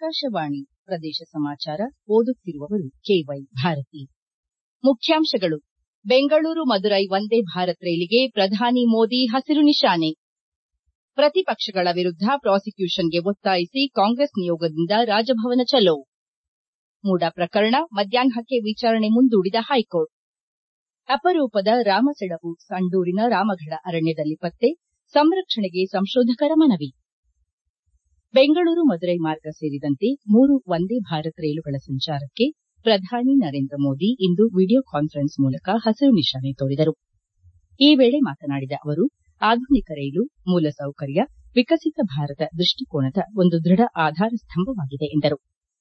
ಆಕಾಶವಾಣಿ ಪ್ರದೇಶ ಸಮಾಚಾರ ಓದುತ್ತಿರುವವರು ಕೆವೈ ಭಾರತಿ ಮುಖ್ಯಾಂಶಗಳು ಬೆಂಗಳೂರು ಮದುರೈ ವಂದೇ ಭಾರತ್ ರೈಲಿಗೆ ಪ್ರಧಾನಿ ಮೋದಿ ಹಸಿರು ನಿಶಾನೆ ಪ್ರತಿಪಕ್ಷಗಳ ವಿರುದ್ದ ಪ್ರಾಸಿಕ್ಯೂಷನ್ಗೆ ಒತ್ತಾಯಿಸಿ ಕಾಂಗ್ರೆಸ್ ನಿಯೋಗದಿಂದ ರಾಜಭವನ ಚಲೋ ಮೂಡಾ ಪ್ರಕರಣ ಮಧ್ಯಾಹ್ನಕ್ಕೆ ವಿಚಾರಣೆ ಮುಂದೂಡಿದ ಹೈಕೋರ್ಟ್ ಅಪರೂಪದ ರಾಮಸೆಣಬು ಸಂಡೂರಿನ ರಾಮಗಢ ಅರಣ್ಯದಲ್ಲಿ ಪತ್ತೆ ಸಂರಕ್ಷಣೆಗೆ ಸಂಶೋಧಕರ ಮನವಿ ಬೆಂಗಳೂರು ಮದುರೈ ಮಾರ್ಗ ಸೇರಿದಂತೆ ಮೂರು ವಂದೇ ಭಾರತ್ ರೈಲುಗಳ ಸಂಚಾರಕ್ಕೆ ಪ್ರಧಾನಿ ನರೇಂದ್ರ ಮೋದಿ ಇಂದು ವಿಡಿಯೋ ಕಾನ್ಫರೆನ್ಸ್ ಮೂಲಕ ಹಸಿರು ನಿಶಾನೆ ತೋರಿದರು ಈ ವೇಳೆ ಮಾತನಾಡಿದ ಅವರು ಆಧುನಿಕ ರೈಲು ಮೂಲಸೌಕರ್ಯ ವಿಕಸಿತ ಭಾರತ ದೃಷ್ಟಿಕೋನದ ಒಂದು ದೃಢ ಆಧಾರ ಸ್ತಂಭವಾಗಿದೆ ಎಂದರು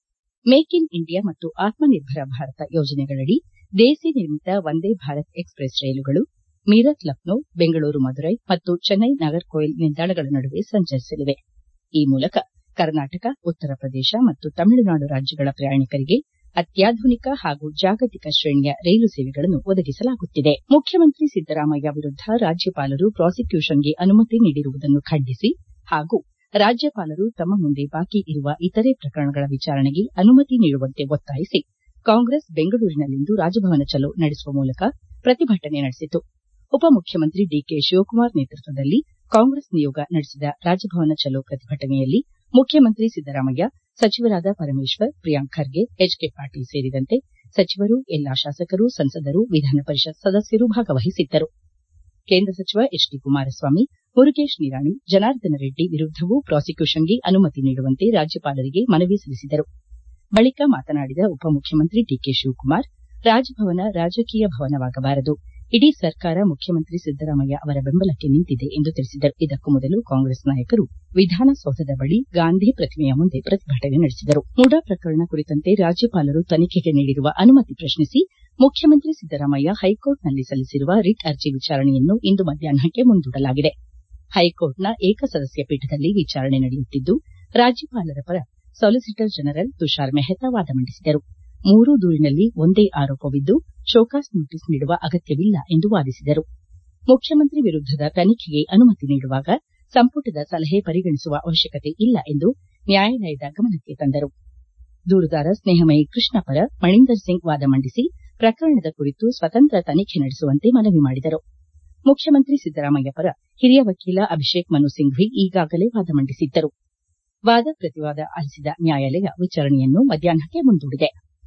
ಮೇಕ್ ಇನ್ ಇಂಡಿಯಾ ಮತ್ತು ಆತ್ಮನಿರ್ಭರ ಭಾರತ ಯೋಜನೆಗಳಡಿ ದೇಸಿ ನಿರ್ಮಿತ ವಂದೇ ಭಾರತ್ ಎಕ್ಸ್ಪ್ರೆಸ್ ರೈಲುಗಳು ಮೀರತ್ ಲಕ್ನೋ ಬೆಂಗಳೂರು ಮದುರೈ ಮತ್ತು ಚೆನ್ನೈ ನಾಗರ್ಕೋಯಿಲ್ ನಿಲ್ದಾಣಗಳ ನಡುವೆ ಸಂಚರಿಸಲಿವೆ ಈ ಮೂಲಕ ಕರ್ನಾಟಕ ಉತ್ತರ ಪ್ರದೇಶ ಮತ್ತು ತಮಿಳುನಾಡು ರಾಜ್ಯಗಳ ಪ್ರಯಾಣಿಕರಿಗೆ ಅತ್ಯಾಧುನಿಕ ಹಾಗೂ ಜಾಗತಿಕ ಶ್ರೇಣಿಯ ರೈಲು ಸೇವೆಗಳನ್ನು ಒದಗಿಸಲಾಗುತ್ತಿದೆ ಮುಖ್ಯಮಂತ್ರಿ ಸಿದ್ದರಾಮಯ್ಯ ವಿರುದ್ದ ರಾಜ್ಯಪಾಲರು ಪ್ರಾಸಿಕ್ಯೂಷನ್ಗೆ ಅನುಮತಿ ನೀಡಿರುವುದನ್ನು ಖಂಡಿಸಿ ಹಾಗೂ ರಾಜ್ಯಪಾಲರು ತಮ್ಮ ಮುಂದೆ ಬಾಕಿ ಇರುವ ಇತರೆ ಪ್ರಕರಣಗಳ ವಿಚಾರಣೆಗೆ ಅನುಮತಿ ನೀಡುವಂತೆ ಒತ್ತಾಯಿಸಿ ಕಾಂಗ್ರೆಸ್ ಬೆಂಗಳೂರಿನಲ್ಲಿಂದು ರಾಜಭವನ ಚಲೋ ನಡೆಸುವ ಮೂಲಕ ಪ್ರತಿಭಟನೆ ನಡೆಸಿತು ಉಪಮುಖ್ಯಮಂತ್ರಿ ಡಿಕೆ ಶಿವಕುಮಾರ್ ನೇತೃತ್ವದಲ್ಲಿ ಕಾಂಗ್ರೆಸ್ ನಿಯೋಗ ನಡೆಸಿದ ರಾಜಭವನ ಚಲೋ ಪ್ರತಿಭಟನೆಯಲ್ಲಿ ಮುಖ್ಯಮಂತ್ರಿ ಸಿದ್ದರಾಮಯ್ಯ ಸಚಿವರಾದ ಪರಮೇಶ್ವರ್ ಪ್ರಿಯಾಂಕ್ ಖರ್ಗೆ ಎಚ್ ಕೆ ಪಾಟೀಲ್ ಸೇರಿದಂತೆ ಸಚಿವರು ಎಲ್ಲಾ ಶಾಸಕರು ಸಂಸದರು ವಿಧಾನ ಪರಿಷತ್ ಸದಸ್ಯರು ಭಾಗವಹಿಸಿದ್ದರು ಕೇಂದ್ರ ಸಚಿವ ಎಚ್ ಡಿ ಕುಮಾರಸ್ವಾಮಿ ಮುರುಗೇಶ್ ನಿರಾಣಿ ಜನಾರ್ದನ ರೆಡ್ಡಿ ವಿರುದ್ದವೂ ಪ್ರಾಸಿಕ್ಯೂಷನ್ಗೆ ಅನುಮತಿ ನೀಡುವಂತೆ ರಾಜ್ಯಪಾಲರಿಗೆ ಮನವಿ ಸಲ್ಲಿಸಿದರು ಬಳಿಕ ಮಾತನಾಡಿದ ಉಪಮುಖ್ಯಮಂತ್ರಿ ಡಿಕೆ ಶಿವಕುಮಾರ್ ರಾಜಭವನ ರಾಜಕೀಯ ಭವನವಾಗಬಾರದು ಇಡೀ ಸರ್ಕಾರ ಮುಖ್ಯಮಂತ್ರಿ ಸಿದ್ದರಾಮಯ್ಯ ಅವರ ಬೆಂಬಲಕ್ಕೆ ನಿಂತಿದೆ ಎಂದು ತಿಳಿಸಿದರು ಇದಕ್ಕೂ ಮೊದಲು ಕಾಂಗ್ರೆಸ್ ನಾಯಕರು ವಿಧಾನಸೌಧದ ಬಳಿ ಗಾಂಧಿ ಪ್ರತಿಮೆಯ ಮುಂದೆ ಪ್ರತಿಭಟನೆ ನಡೆಸಿದರು ಮುಡಾ ಪ್ರಕರಣ ಕುರಿತಂತೆ ರಾಜ್ಯಪಾಲರು ತನಿಖೆಗೆ ನೀಡಿರುವ ಅನುಮತಿ ಪ್ರಶ್ನಿಸಿ ಮುಖ್ಯಮಂತ್ರಿ ಸಿದ್ದರಾಮಯ್ಯ ಹೈಕೋರ್ಟ್ನಲ್ಲಿ ಸಲ್ಲಿಸಿರುವ ರಿಟ್ ಅರ್ಜಿ ವಿಚಾರಣೆಯನ್ನು ಇಂದು ಮಧ್ಯಾಹ್ನಕ್ಕೆ ಮುಂದೂಡಲಾಗಿದೆ ಹೈಕೋರ್ಟ್ನ ಏಕಸದಸ್ಯ ಪೀಠದಲ್ಲಿ ವಿಚಾರಣೆ ನಡೆಯುತ್ತಿದ್ದು ರಾಜ್ಯಪಾಲರ ಪರ ಸಾಲಿಸಿಟರ್ ಜನರಲ್ ತುಷಾರ್ ಮೆಹ್ತಾ ವಾದ ಮಂಡಿಸಿದರು ಮೂರೂ ದೂರಿನಲ್ಲಿ ಒಂದೇ ಆರೋಪವಿದ್ದು ಶೋಕಾಸ್ ನೋಟಿಸ್ ನೀಡುವ ಅಗತ್ಯವಿಲ್ಲ ಎಂದು ವಾದಿಸಿದರು ಮುಖ್ಯಮಂತ್ರಿ ವಿರುದ್ದದ ತನಿಖೆಗೆ ಅನುಮತಿ ನೀಡುವಾಗ ಸಂಪುಟದ ಸಲಹೆ ಪರಿಗಣಿಸುವ ಅವಶ್ಯಕತೆ ಇಲ್ಲ ಎಂದು ನ್ಯಾಯಾಲಯದ ಗಮನಕ್ಕೆ ತಂದರು ದೂರುದಾರ ಸ್ನೇಹಮಯಿ ಕೃಷ್ಣ ಪರ ಮಣೀಂದರ್ ಸಿಂಗ್ ವಾದ ಮಂಡಿಸಿ ಪ್ರಕರಣದ ಕುರಿತು ಸ್ವತಂತ್ರ ತನಿಖೆ ನಡೆಸುವಂತೆ ಮನವಿ ಮಾಡಿದರು ಮುಖ್ಯಮಂತ್ರಿ ಸಿದ್ದರಾಮಯ್ಯ ಪರ ಹಿರಿಯ ವಕೀಲ ಅಭಿಷೇಕ್ ಮನು ಸಿಂಘ್ವಿ ಈಗಾಗಲೇ ವಾದ ಮಂಡಿಸಿದ್ದರು ವಾದ ಪ್ರತಿವಾದ ಆಲಿಸಿದ ನ್ಯಾಯಾಲಯ ವಿಚಾರಣೆಯನ್ನು ಮಧ್ಯಾಹ್ನಕ್ಕೆ ಮುಂದೂಡಿದೆ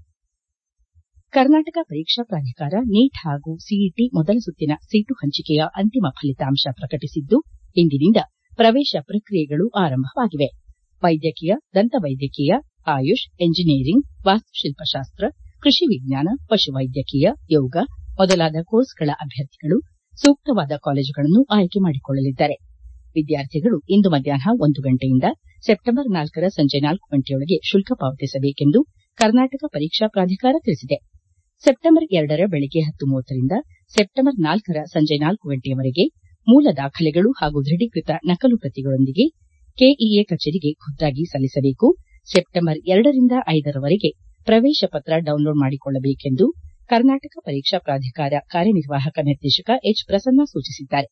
ಕರ್ನಾಟಕ ಪರೀಕ್ಷಾ ಪ್ರಾಧಿಕಾರ ನೀಟ್ ಹಾಗೂ ಸಿಇಟಿ ಮೊದಲ ಸುತ್ತಿನ ಸೀಟು ಹಂಚಿಕೆಯ ಅಂತಿಮ ಫಲಿತಾಂಶ ಪ್ರಕಟಿಸಿದ್ದು ಇಂದಿನಿಂದ ಪ್ರವೇಶ ಪ್ರಕ್ರಿಯೆಗಳು ಆರಂಭವಾಗಿವೆ ವೈದ್ಯಕೀಯ ದಂತವೈದ್ಯಕೀಯ ಆಯುಷ್ ಎಂಜಿನಿಯರಿಂಗ್ ವಾಸ್ತುಶಿಲ್ಪಶಾಸ್ತ್ರ ಕೃಷಿ ವಿಜ್ಞಾನ ಪಶುವೈದ್ಯಕೀಯ ಯೋಗ ಮೊದಲಾದ ಕೋರ್ಸ್ಗಳ ಅಭ್ಯರ್ಥಿಗಳು ಸೂಕ್ತವಾದ ಕಾಲೇಜುಗಳನ್ನು ಆಯ್ಕೆ ಮಾಡಿಕೊಳ್ಳಲಿದ್ದಾರೆ ವಿದ್ಯಾರ್ಥಿಗಳು ಇಂದು ಮಧ್ಯಾಹ್ನ ಒಂದು ಗಂಟೆಯಿಂದ ಸೆಪ್ಟೆಂಬರ್ ನಾಲ್ಕರ ಸಂಜೆ ನಾಲ್ಕು ಗಂಟೆಯೊಳಗೆ ಶುಲ್ಕ ಪಾವತಿಸಬೇಕೆಂದು ಕರ್ನಾಟಕ ಪರೀಕ್ಷಾ ಪ್ರಾಧಿಕಾರ ತಿಳಿಸಿದೆ ಸೆಪ್ಟೆಂಬರ್ ಎರಡರ ಬೆಳಗ್ಗೆ ಹತ್ತು ಮೂವತ್ತರಿಂದ ಸೆಪ್ಟೆಂಬರ್ ನಾಲ್ಕರ ಸಂಜೆ ನಾಲ್ಕು ಗಂಟೆಯವರೆಗೆ ಮೂಲ ದಾಖಲೆಗಳು ಹಾಗೂ ದೃಢೀಕೃತ ನಕಲು ಪ್ರತಿಗಳೊಂದಿಗೆ ಕೆಇಎ ಕಚೇರಿಗೆ ಖುದ್ದಾಗಿ ಸಲ್ಲಿಸಬೇಕು ಸೆಪ್ಟೆಂಬರ್ ಎರಡರಿಂದ ಐದರವರೆಗೆ ಪ್ರವೇಶ ಪತ್ರ ಡೌನ್ಲೋಡ್ ಮಾಡಿಕೊಳ್ಳಬೇಕೆಂದು ಕರ್ನಾಟಕ ಪರೀಕ್ಷಾ ಪ್ರಾಧಿಕಾರ ಕಾರ್ಯನಿರ್ವಾಹಕ ನಿರ್ದೇಶಕ ಎಚ್ ಪ್ರಸನ್ನ ಸೂಚಿಸಿದ್ದಾರೆ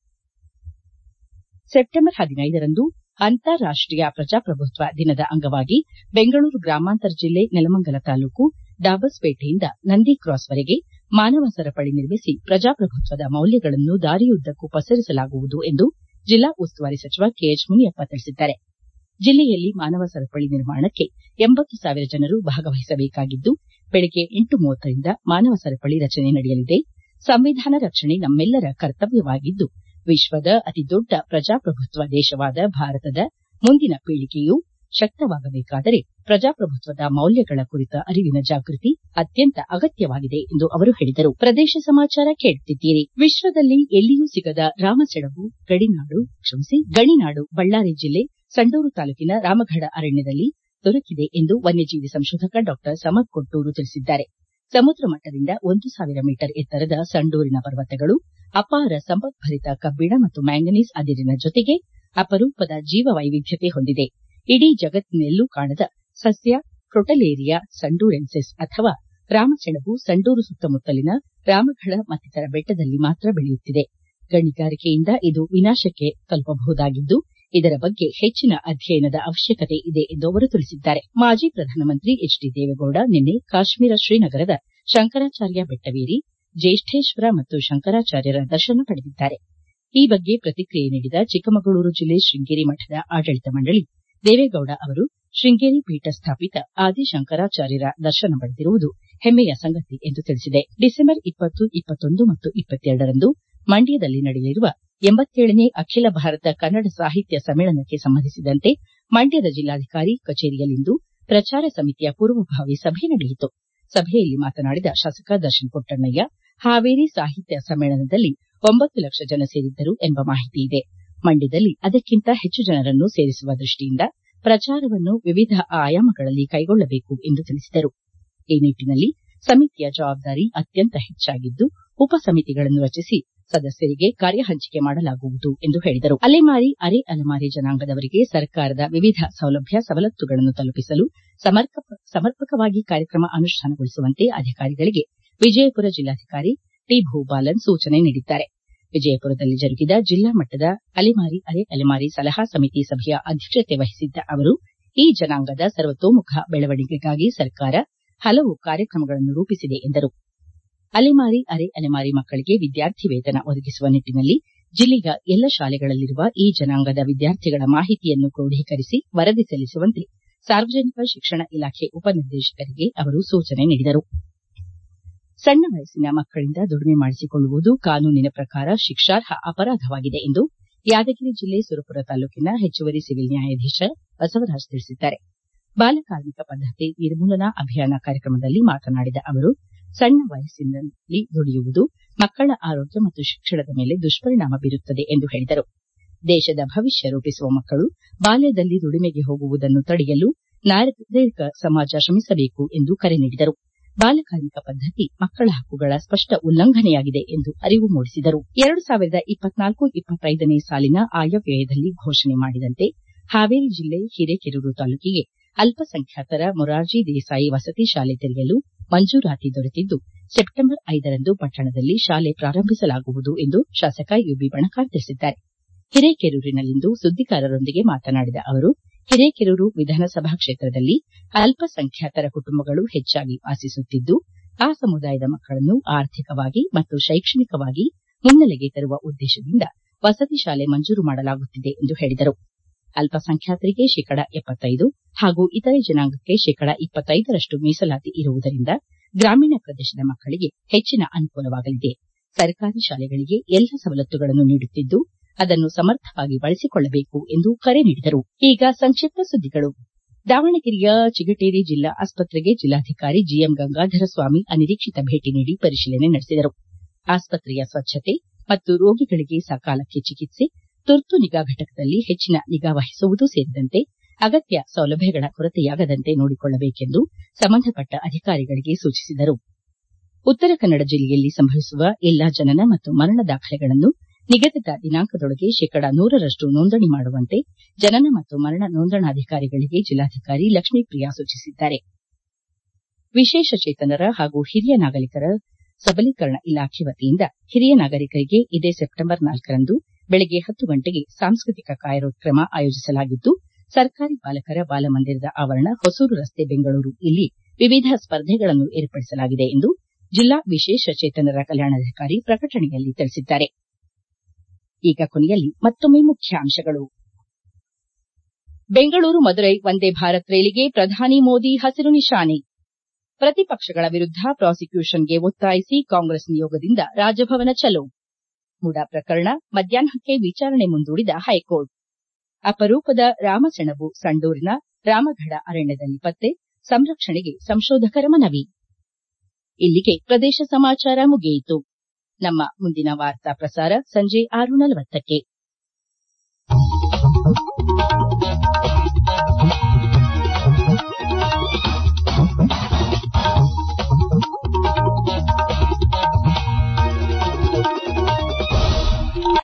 ಸೆಪ್ಟೆಂಬರ್ ಹದಿನೈದರಂದು ಅಂತಾರಾಷ್ಟೀಯ ಪ್ರಜಾಪ್ರಭುತ್ವ ದಿನದ ಅಂಗವಾಗಿ ಬೆಂಗಳೂರು ಗ್ರಾಮಾಂತರ ಜಿಲ್ಲೆ ನೆಲಮಂಗಲ ತಾಲೂಕು ಡಾಬಸ್ಪೇಟೆಯಿಂದ ನಂದಿ ಕ್ರಾಸ್ವರೆಗೆ ಮಾನವ ಸರಪಳಿ ನಿರ್ಮಿಸಿ ಪ್ರಜಾಪ್ರಭುತ್ವದ ಮೌಲ್ಯಗಳನ್ನು ದಾರಿಯುದ್ದಕ್ಕೂ ಪಸರಿಸಲಾಗುವುದು ಎಂದು ಜಿಲ್ಲಾ ಉಸ್ತುವಾರಿ ಸಚಿವ ಕೆಎಚ್ ಮುನಿಯಪ್ಪ ತಿಳಿಸಿದ್ದಾರೆ ಜಿಲ್ಲೆಯಲ್ಲಿ ಮಾನವ ಸರಪಳಿ ನಿರ್ಮಾಣಕ್ಕೆ ಎಂಬತ್ತು ಸಾವಿರ ಜನರು ಭಾಗವಹಿಸಬೇಕಾಗಿದ್ದು ಬೆಳಗ್ಗೆ ಎಂಟು ಮೂವತ್ತರಿಂದ ಮಾನವ ಸರಪಳಿ ರಚನೆ ನಡೆಯಲಿದೆ ಸಂವಿಧಾನ ರಕ್ಷಣೆ ನಮ್ಮೆಲ್ಲರ ಕರ್ತವ್ಯವಾಗಿದ್ದು ವಿಶ್ವದ ಅತಿದೊಡ್ಡ ಪ್ರಜಾಪ್ರಭುತ್ವ ದೇಶವಾದ ಭಾರತದ ಮುಂದಿನ ಪೀಳಿಗೆಯು ಶಕ್ತವಾಗಬೇಕಾದರೆ ಪ್ರಜಾಪ್ರಭುತ್ವದ ಮೌಲ್ಯಗಳ ಕುರಿತ ಅರಿವಿನ ಜಾಗೃತಿ ಅತ್ಯಂತ ಅಗತ್ಯವಾಗಿದೆ ಎಂದು ಅವರು ಹೇಳಿದರು ಪ್ರದೇಶ ಸಮಾಚಾರ ಕೇಳುತ್ತಿದ್ದೀರಿ ವಿಶ್ವದಲ್ಲಿ ಎಲ್ಲಿಯೂ ಸಿಗದ ರಾಮಸೆಣಬು ಗಡಿನಾಡು ಕ್ಷಮಿಸಿ ಗಣಿನಾಡು ಬಳ್ಳಾರಿ ಜಿಲ್ಲೆ ಸಂಡೂರು ತಾಲೂಕಿನ ರಾಮಗಢ ಅರಣ್ಯದಲ್ಲಿ ದೊರಕಿದೆ ಎಂದು ವನ್ಯಜೀವಿ ಸಂಶೋಧಕ ಡಾ ಸಮದ್ ಕೊಟ್ಟೂರು ತಿಳಿಸಿದ್ದಾರೆ ಸಮುದ್ರ ಮಟ್ಟದಿಂದ ಒಂದು ಸಾವಿರ ಮೀಟರ್ ಎತ್ತರದ ಸಂಡೂರಿನ ಪರ್ವತಗಳು ಅಪಾರ ಸಂಪದ್ಭರಿತ ಕಬ್ಬಿಣ ಮತ್ತು ಮ್ಯಾಂಗನೀಸ್ ಅದಿರಿನ ಜೊತೆಗೆ ಅಪರೂಪದ ಜೀವ ವೈವಿಧ್ಯತೆ ಹೊಂದಿದೆ ಇಡೀ ಜಗತ್ತಿನೆಲ್ಲೂ ಕಾಣದ ಸಸ್ಯ ಕ್ರೊಟಲೇರಿಯಾ ಸಂಡೂರೆನ್ಸಿಸ್ ಅಥವಾ ರಾಮಸೆಣಬು ಸಂಡೂರು ಸುತ್ತಮುತ್ತಲಿನ ರಾಮಗಢ ಮತ್ತಿತರ ಬೆಟ್ಟದಲ್ಲಿ ಮಾತ್ರ ಬೆಳೆಯುತ್ತಿದೆ ಗಣಿಗಾರಿಕೆಯಿಂದ ಇದು ವಿನಾಶಕ್ಕೆ ತಲುಪಬಹುದಾಗಿದ್ದು ಇದರ ಬಗ್ಗೆ ಹೆಚ್ಚಿನ ಅಧ್ಯಯನದ ಅವಶ್ಯಕತೆ ಇದೆ ಎಂದು ಅವರು ತಿಳಿಸಿದ್ದಾರೆ ಮಾಜಿ ಪ್ರಧಾನಮಂತ್ರಿ ಎಚ್ ಡಿ ದೇವೇಗೌಡ ನಿನ್ನೆ ಕಾಶ್ಮೀರ ಶ್ರೀನಗರದ ಶಂಕರಾಚಾರ್ಯ ಬೆಟ್ಟವೇರಿ ಜ್ಯೇಷ್ಠೇಶ್ವರ ಮತ್ತು ಶಂಕರಾಚಾರ್ಯರ ದರ್ಶನ ಪಡೆದಿದ್ದಾರೆ ಈ ಬಗ್ಗೆ ಪ್ರತಿಕ್ರಿಯೆ ನೀಡಿದ ಚಿಕ್ಕಮಗಳೂರು ಜಿಲ್ಲೆ ಶೃಂಗೇರಿ ಮಠದ ಆಡಳಿತ ಮಂಡಳಿ ದೇವೇಗೌಡ ಅವರು ಶೃಂಗೇರಿ ಪೀಠ ಸ್ಥಾಪಿತ ಆದಿ ಶಂಕರಾಚಾರ್ಯರ ದರ್ಶನ ಪಡೆದಿರುವುದು ಹೆಮ್ಮೆಯ ಸಂಗತಿ ಎಂದು ತಿಳಿಸಿದೆ ಡಿಸೆಂಬರ್ ಇಪ್ಪತ್ತು ಇಪ್ಪತ್ತೊಂದು ಮತ್ತು ಇಪ್ಪತ್ತೆರಡರಂದು ಮಂಡ್ಯದಲ್ಲಿ ನಡೆಯಲಿರುವ ಎಂಬತ್ತೇಳನೇ ಅಖಿಲ ಭಾರತ ಕನ್ನಡ ಸಾಹಿತ್ಯ ಸಮ್ಮೇಳನಕ್ಕೆ ಸಂಬಂಧಿಸಿದಂತೆ ಮಂಡ್ಯದ ಜಿಲ್ಲಾಧಿಕಾರಿ ಕಚೇರಿಯಲ್ಲಿಂದು ಪ್ರಚಾರ ಸಮಿತಿಯ ಪೂರ್ವಭಾವಿ ಸಭೆ ನಡೆಯಿತು ಸಭೆಯಲ್ಲಿ ಮಾತನಾಡಿದ ಶಾಸಕ ದರ್ಶನ್ ಪುಟ್ಟಣ್ಣಯ್ಯ ಹಾವೇರಿ ಸಾಹಿತ್ಯ ಸಮ್ಮೇಳನದಲ್ಲಿ ಒಂಬತ್ತು ಲಕ್ಷ ಜನ ಸೇರಿದ್ದರು ಎಂಬ ಮಾಹಿತಿ ಇದೆ ಮಂಡ್ಯದಲ್ಲಿ ಅದಕ್ಕಿಂತ ಹೆಚ್ಚು ಜನರನ್ನು ಸೇರಿಸುವ ದೃಷ್ಟಿಯಿಂದ ಪ್ರಚಾರವನ್ನು ವಿವಿಧ ಆಯಾಮಗಳಲ್ಲಿ ಕೈಗೊಳ್ಳಬೇಕು ಎಂದು ತಿಳಿಸಿದರು ಈ ನಿಟ್ಟಿನಲ್ಲಿ ಸಮಿತಿಯ ಜವಾಬ್ದಾರಿ ಅತ್ಯಂತ ಹೆಚ್ಚಾಗಿದ್ದು ಉಪ ಸಮಿತಿಗಳನ್ನು ರಚಿಸಿ ಸದಸ್ಯರಿಗೆ ಕಾರ್ಯ ಹಂಚಿಕೆ ಮಾಡಲಾಗುವುದು ಎಂದು ಹೇಳಿದರು ಅಲೆಮಾರಿ ಅರೆ ಅಲೆಮಾರಿ ಜನಾಂಗದವರಿಗೆ ಸರ್ಕಾರದ ವಿವಿಧ ಸೌಲಭ್ಯ ಸವಲತ್ತುಗಳನ್ನು ತಲುಪಿಸಲು ಸಮರ್ಪಕವಾಗಿ ಕಾರ್ಯಕ್ರಮ ಅನುಷ್ಠಾನಗೊಳಿಸುವಂತೆ ಅಧಿಕಾರಿಗಳಿಗೆ ವಿಜಯಪುರ ಜಿಲ್ಲಾಧಿಕಾರಿ ಟಿ ಭೂಬಾಲನ್ ಸೂಚನೆ ನೀಡಿದ್ದಾರೆ ವಿಜಯಪುರದಲ್ಲಿ ಜರುಗಿದ ಜಿಲ್ಲಾ ಮಟ್ಟದ ಅಲೆಮಾರಿ ಅರೆ ಅಲೆಮಾರಿ ಸಲಹಾ ಸಮಿತಿ ಸಭೆಯ ಅಧ್ಯಕ್ಷತೆ ವಹಿಸಿದ್ದ ಅವರು ಈ ಜನಾಂಗದ ಸರ್ವತೋಮುಖ ಬೆಳವಣಿಗೆಗಾಗಿ ಸರ್ಕಾರ ಹಲವು ಕಾರ್ಯಕ್ರಮಗಳನ್ನು ರೂಪಿಸಿದೆ ಎಂದರು ಅಲೆಮಾರಿ ಅರೆ ಅಲೆಮಾರಿ ಮಕ್ಕಳಿಗೆ ವಿದ್ಯಾರ್ಥಿ ವೇತನ ಒದಗಿಸುವ ನಿಟ್ಟಿನಲ್ಲಿ ಜಿಲ್ಲೆಯ ಎಲ್ಲ ಶಾಲೆಗಳಲ್ಲಿರುವ ಈ ಜನಾಂಗದ ವಿದ್ಯಾರ್ಥಿಗಳ ಮಾಹಿತಿಯನ್ನು ಕ್ರೋಢೀಕರಿಸಿ ವರದಿ ಸಲ್ಲಿಸುವಂತೆ ಸಾರ್ವಜನಿಕ ಶಿಕ್ಷಣ ಇಲಾಖೆ ಉಪನಿರ್ದೇಶಕರಿಗೆ ಅವರು ಸೂಚನೆ ನೀಡಿದರು ಸಣ್ಣ ವಯಸ್ಸಿನ ಮಕ್ಕಳಿಂದ ದುಡಿಮೆ ಮಾಡಿಸಿಕೊಳ್ಳುವುದು ಕಾನೂನಿನ ಪ್ರಕಾರ ಶಿಕ್ಷಾರ್ಹ ಅಪರಾಧವಾಗಿದೆ ಎಂದು ಯಾದಗಿರಿ ಜಿಲ್ಲೆ ಸುರಪುರ ತಾಲೂಕಿನ ಹೆಚ್ಚುವರಿ ಸಿವಿಲ್ ನ್ಯಾಯಾಧೀಶ ಬಸವರಾಜ್ ತಿಳಿಸಿದ್ದಾರೆ ಬಾಲಕಾರ್ಮಿಕ ಪದ್ದತಿ ನಿರ್ಮೂಲನಾ ಅಭಿಯಾನ ಕಾರ್ಯಕ್ರಮದಲ್ಲಿ ಮಾತನಾಡಿದ ಅವರು ಸಣ್ಣ ವಯಸ್ಸಿನಲ್ಲಿ ದುಡಿಯುವುದು ಮಕ್ಕಳ ಆರೋಗ್ಯ ಮತ್ತು ಶಿಕ್ಷಣದ ಮೇಲೆ ದುಷ್ಪರಿಣಾಮ ಬೀರುತ್ತದೆ ಎಂದು ಹೇಳಿದರು ದೇಶದ ಭವಿಷ್ಯ ರೂಪಿಸುವ ಮಕ್ಕಳು ಬಾಲ್ಯದಲ್ಲಿ ದುಡಿಮೆಗೆ ಹೋಗುವುದನ್ನು ತಡೆಯಲು ನಾಗರಿಕ ಸಮಾಜ ಶ್ರಮಿಸಬೇಕು ಎಂದು ಕರೆ ನೀಡಿದರು ಬಾಲಕಾರ್ಮಿಕ ಪದ್ದತಿ ಮಕ್ಕಳ ಹಕ್ಕುಗಳ ಸ್ಪಷ್ಟ ಉಲ್ಲಂಘನೆಯಾಗಿದೆ ಎಂದು ಅರಿವು ಮೂಡಿಸಿದರು ಎರಡು ಸಾವಿರದ ಇಪ್ಪತ್ನಾಲ್ಕು ಇಪ್ಪತ್ತೈದನೇ ಸಾಲಿನ ಆಯವ್ಯಯದಲ್ಲಿ ಘೋಷಣೆ ಮಾಡಿದಂತೆ ಹಾವೇರಿ ಜಿಲ್ಲೆ ಹಿರೇಕೆರೂರು ತಾಲೂಕಿಗೆ ಅಲ್ಪಸಂಖ್ಯಾತರ ಮೊರಾರ್ಜಿ ದೇಸಾಯಿ ವಸತಿ ಶಾಲೆ ತೆರೆಯಲು ಮಂಜೂರಾತಿ ದೊರೆತಿದ್ದು ಸೆಪ್ಟೆಂಬರ್ ಐದರಂದು ಪಟ್ಟಣದಲ್ಲಿ ಶಾಲೆ ಪ್ರಾರಂಭಿಸಲಾಗುವುದು ಎಂದು ಶಾಸಕ ಯುಬಿ ಬಣಕಾರ್ ತಿಳಿಸಿದ್ದಾರೆ ಹಿರೇಕೆರೂರಿನಲ್ಲಿಂದು ಸುದ್ದಿಗಾರರೊಂದಿಗೆ ಮಾತನಾಡಿದ ಅವರು ಹಿರೇಕೆರೂರು ವಿಧಾನಸಭಾ ಕ್ಷೇತ್ರದಲ್ಲಿ ಅಲ್ಪಸಂಖ್ಯಾತರ ಕುಟುಂಬಗಳು ಹೆಚ್ಚಾಗಿ ವಾಸಿಸುತ್ತಿದ್ದು ಆ ಸಮುದಾಯದ ಮಕ್ಕಳನ್ನು ಆರ್ಥಿಕವಾಗಿ ಮತ್ತು ಶೈಕ್ಷಣಿಕವಾಗಿ ಮುನ್ನೆಲೆಗೆ ತರುವ ಉದ್ದೇಶದಿಂದ ವಸತಿ ಶಾಲೆ ಮಂಜೂರು ಮಾಡಲಾಗುತ್ತಿದೆ ಎಂದು ಹೇಳಿದರು ಅಲ್ಪಸಂಖ್ಯಾತರಿಗೆ ಶೇಕಡ ಎಪ್ಪತ್ತೈದು ಹಾಗೂ ಇತರೆ ಜನಾಂಗಕ್ಕೆ ಶೇಕಡ ಇಪ್ಪತ್ತೈದರಷ್ಟು ಮೀಸಲಾತಿ ಇರುವುದರಿಂದ ಗ್ರಾಮೀಣ ಪ್ರದೇಶದ ಮಕ್ಕಳಿಗೆ ಹೆಚ್ಚಿನ ಅನುಕೂಲವಾಗಲಿದೆ ಸರ್ಕಾರಿ ಶಾಲೆಗಳಿಗೆ ಎಲ್ಲ ಸವಲತ್ತುಗಳನ್ನು ನೀಡುತ್ತಿದ್ದು ಅದನ್ನು ಸಮರ್ಥವಾಗಿ ಬಳಸಿಕೊಳ್ಳಬೇಕು ಎಂದು ಕರೆ ನೀಡಿದರು ಈಗ ಸಂಕ್ಷಿಪ್ತ ಸುದ್ದಿಗಳು ದಾವಣಗೆರೆಯ ಚಿಗಟೇರಿ ಜಿಲ್ಲಾ ಆಸ್ಪತ್ರೆಗೆ ಜಿಲ್ಲಾಧಿಕಾರಿ ಜಿಎಂ ಗಂಗಾಧರ ಸ್ವಾಮಿ ಅನಿರೀಕ್ಷಿತ ಭೇಟಿ ನೀಡಿ ಪರಿಶೀಲನೆ ನಡೆಸಿದರು ಆಸ್ಪತ್ರೆಯ ಸ್ವಚ್ಛತೆ ಮತ್ತು ರೋಗಿಗಳಿಗೆ ಸಕಾಲಕ್ಕೆ ಚಿಕಿತ್ಸೆ ತುರ್ತು ನಿಗಾ ಘಟಕದಲ್ಲಿ ಹೆಚ್ಚಿನ ನಿಗಾ ವಹಿಸುವುದು ಸೇರಿದಂತೆ ಅಗತ್ಯ ಸೌಲಭ್ಯಗಳ ಕೊರತೆಯಾಗದಂತೆ ನೋಡಿಕೊಳ್ಳಬೇಕೆಂದು ಸಂಬಂಧಪಟ್ಟ ಅಧಿಕಾರಿಗಳಿಗೆ ಸೂಚಿಸಿದರು ಉತ್ತರ ಕನ್ನಡ ಜಿಲ್ಲೆಯಲ್ಲಿ ಸಂಭವಿಸುವ ಎಲ್ಲಾ ಜನನ ಮತ್ತು ಮರಣ ದಾಖಲೆಗಳನ್ನು ನಿಗದಿತ ದಿನಾಂಕದೊಳಗೆ ಶೇಕಡ ನೂರರಷ್ಟು ನೋಂದಣಿ ಮಾಡುವಂತೆ ಜನನ ಮತ್ತು ಮರಣ ನೋಂದಣಾಧಿಕಾರಿಗಳಿಗೆ ಜಿಲ್ಲಾಧಿಕಾರಿ ಲಕ್ಷ್ಮೀಪ್ರಿಯಾ ಸೂಚಿಸಿದ್ದಾರೆ ವಿಶೇಷ ಚೇತನರ ಹಾಗೂ ಹಿರಿಯ ನಾಗರಿಕರ ಸಬಲೀಕರಣ ಇಲಾಖೆ ವತಿಯಿಂದ ಹಿರಿಯ ನಾಗರಿಕರಿಗೆ ಇದೇ ಸೆಪ್ಟೆಂಬರ್ ನಾಲ್ಕರಂದು ಬೆಳಗ್ಗೆ ಹತ್ತು ಗಂಟೆಗೆ ಸಾಂಸ್ಕೃತಿಕ ಕಾರ್ಯಕ್ರಮ ಆಯೋಜಿಸಲಾಗಿದ್ದು ಸರ್ಕಾರಿ ಬಾಲಕರ ಬಾಲಮಂದಿರದ ಆವರಣ ಹೊಸೂರು ರಸ್ತೆ ಬೆಂಗಳೂರು ಇಲ್ಲಿ ವಿವಿಧ ಸ್ಪರ್ಧೆಗಳನ್ನು ಏರ್ಪಡಿಸಲಾಗಿದೆ ಎಂದು ಜಿಲ್ಲಾ ವಿಶೇಷ ಚೇತನರ ಕಲ್ಯಾಣಾಧಿಕಾರಿ ಪ್ರಕಟಣೆಯಲ್ಲಿ ತಿಳಿಸಿದ್ದಾರೆ ಈಗ ಕೊನೆಯಲ್ಲಿ ಮತ್ತೊಮ್ಮೆ ಮುಖ್ಯಾಂಶಗಳು ಬೆಂಗಳೂರು ಮದುರೈ ವಂದೇ ಭಾರತ್ ರೈಲಿಗೆ ಪ್ರಧಾನಿ ಮೋದಿ ಹಸಿರು ನಿಶಾನೆ ಪ್ರತಿಪಕ್ಷಗಳ ವಿರುದ್ಧ ಪ್ರಾಸಿಕ್ಯೂಷನ್ಗೆ ಒತ್ತಾಯಿಸಿ ಕಾಂಗ್ರೆಸ್ ನಿಯೋಗದಿಂದ ರಾಜಭವನ ಚಲೋ ಮುಡಾ ಪ್ರಕರಣ ಮಧ್ಯಾಹ್ನಕ್ಕೆ ವಿಚಾರಣೆ ಮುಂದೂಡಿದ ಹೈಕೋರ್ಟ್ ಅಪರೂಪದ ರಾಮಸೆಣಬು ಸಂಡೂರಿನ ರಾಮಗಢ ಅರಣ್ಯದಲ್ಲಿ ಪತ್ತೆ ಸಂರಕ್ಷಣೆಗೆ ಸಂಶೋಧಕರ ಮನವಿ ಇಲ್ಲಿಗೆ ಪ್ರದೇಶ ಸಮಾಚಾರ ಮುಗಿಯಿತು ನಮ್ಮ ಮುಂದಿನ ವಾರ್ತಾ ಪ್ರಸಾರ ಸಂಜೆ ಆರು ನಲವತ್ತಕ್ಕೆ